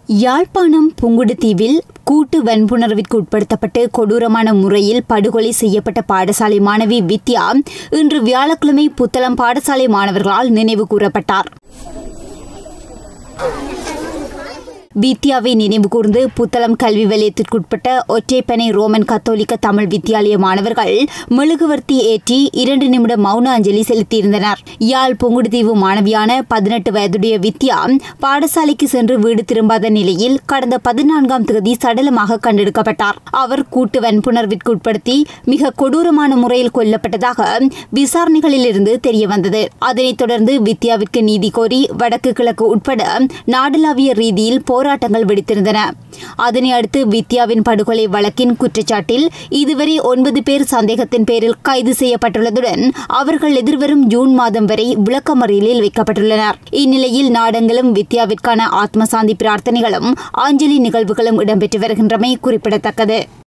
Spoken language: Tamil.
யாழ்ப்பாணம் புங்குடுதீவில் கூட்டு வன்புணர்விற்கு உட்படுத்தப்பட்டு கொடூரமான முறையில் படுகொலை செய்யப்பட்ட பாடசாலை மாணவி வித்யா இன்று வியாழக்கிழமை புத்தளம் பாடசாலை மாணவர்களால் நினைவு கூறப்பட்டார் வித்யாவை நினைவு கூர்ந்து புத்தளம் கல்வி வலயத்திற்குட்பட்ட ஒற்றைப்பனை ரோமன் கத்தோலிக்க தமிழ் வித்தியாலய மாணவர்கள் மெழுகுவர்த்தி ஏற்றி இரண்டு நிமிட மௌன அஞ்சலி செலுத்தியிருந்தனர் யாழ் புங்குடுதீவு மாணவியான பதினெட்டு வயதுடைய வித்யா பாடசாலைக்கு சென்று வீடு திரும்பாத நிலையில் கடந்த பதினான்காம் தேதி சடலமாக கண்டெடுக்கப்பட்டார் அவர் கூட்டு வன்புணர்விற்கு உட்படுத்தி மிக கொடூரமான முறையில் கொல்லப்பட்டதாக விசாரணைகளிலிருந்து தெரியவந்தது அதனைத் தொடர்ந்து வித்யாவிற்கு நீதி கோரி வடக்கு கிழக்கு உட்பட நாடளாவிய ரீதியில் போராட்டங்கள் வெடித்திருந்தன அதனை அடுத்து வித்யாவின் படுகொலை வழக்கின் குற்றச்சாட்டில் இதுவரை ஒன்பது பேர் சந்தேகத்தின் பேரில் கைது செய்யப்பட்டுள்ளதுடன் அவர்கள் எதிர்வரும் ஜூன் மாதம் வரை விளக்கமறியலில் வைக்கப்பட்டுள்ளனர் இந்நிலையில் நாடெங்கிலும் வித்யாவிற்கான ஆத்மசாந்தி பிரார்த்தனைகளும் அஞ்சலி நிகழ்வுகளும் இடம்பெற்று வருகின்றமை குறிப்பிடத்தக்கது